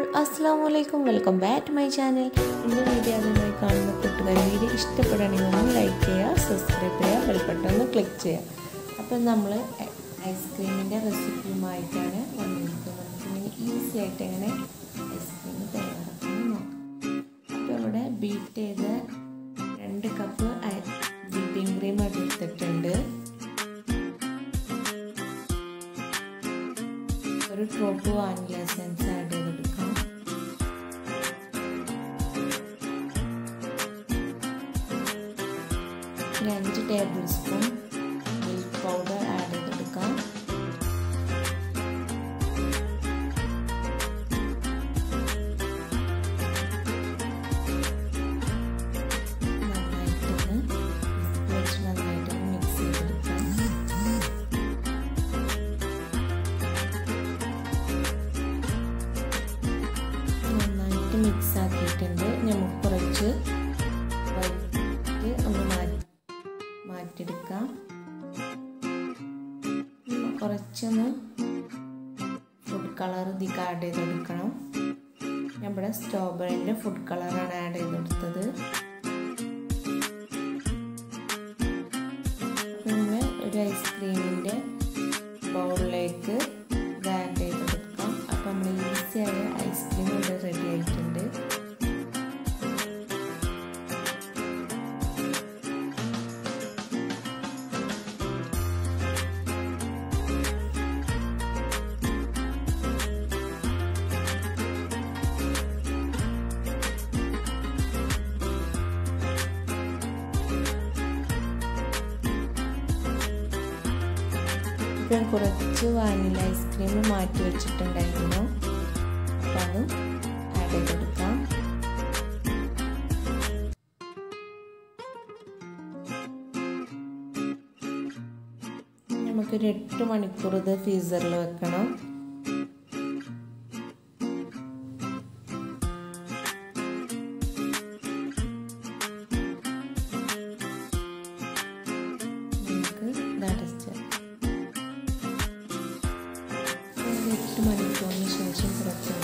അസ്സാം വലൈക്കും welcome back to my channel എൻ്റെ വീഡിയോ ആദ്യമായി കാണുന്ന കൂട്ടുകാർ വീഡിയോ ഇഷ്ടപ്പെടുകയാണെങ്കിൽ ഒന്ന് ലൈക്ക് ചെയ്യുക സബ്സ്ക്രൈബ് ചെയ്യുക ബെൽബട്ടൺ ഒന്ന് ക്ലിക്ക് ചെയ്യുക അപ്പം നമ്മൾ ഐസ്ക്രീമിൻ്റെ റെസിപ്പിയുമായിട്ടാണ് വന്നിരിക്കുന്നത് ഇങ്ങനെ ഈസി ആയിട്ട് എങ്ങനെ ഐസ്ക്രീം തയ്യാറാക്കുന്നത് നോക്കാം അപ്പോൾ ഇവിടെ ബീറ്റ് ചെയ്ത രണ്ട് കപ്പ് വിപ്പിംഗ് ക്രീം എടുത്തിട്ടുണ്ട് ഒരു ഡ്രോപ്പ് വാനില എസൻസ് ആഡ് ചെയ്തെടുക്കാം ഒരു അഞ്ച് tablespoon milk powder add ചെയ്തെടുക്കാം നന്നായിട്ടൊന്ന് വെച്ച് നന്നായിട്ടൊന്ന് മിക്സ് ചെയ്തെടുക്കാം നന്നായിട്ട് മിക്സ് ആക്കിയിട്ടുണ്ട് നമുക്ക് കുറച്ച് വൈറ്റ് ഒന്ന് മാറ്റി മാറ്റിയെടുക്കാം കുറച്ചൊന്ന് ഫുഡ് കളർ ഇതിക്ക് ആഡ് ചെയ്തെടുക്കണം നമ്മുടെ സ്ട്രോബെറിൻ്റെ ഫുഡ് കളറാണ് ആഡ് ചെയ്തെടുത്തത് പിന്നെ ഒരു ഐസ്ക്രീമിൻ്റെ ബൗളിലേക്ക് ഇത് ആഡ് ചെയ്തെടുക്കാം അപ്പം നമ്മൾ ഈസിയായ ഐസ്ക്രീം ഇവിടെ റെഡി ആയിട്ടുണ്ട് ഇപ്പം കുറച്ച് വാനില ഐസ്ക്രീം മാറ്റി വെച്ചിട്ടുണ്ടായിരുന്നു അപ്പം അതും ആഡ് ചെയ്തെടുക്കാം നമുക്കൊരു എട്ട് മണിക്കൂർ ഇത് ഫ്രീസറിൽ വെക്കണം നമുക്ക് ഇതടച്ച് എട്ട് മണിക്കൂറിന് ശേഷം പുറത്ത്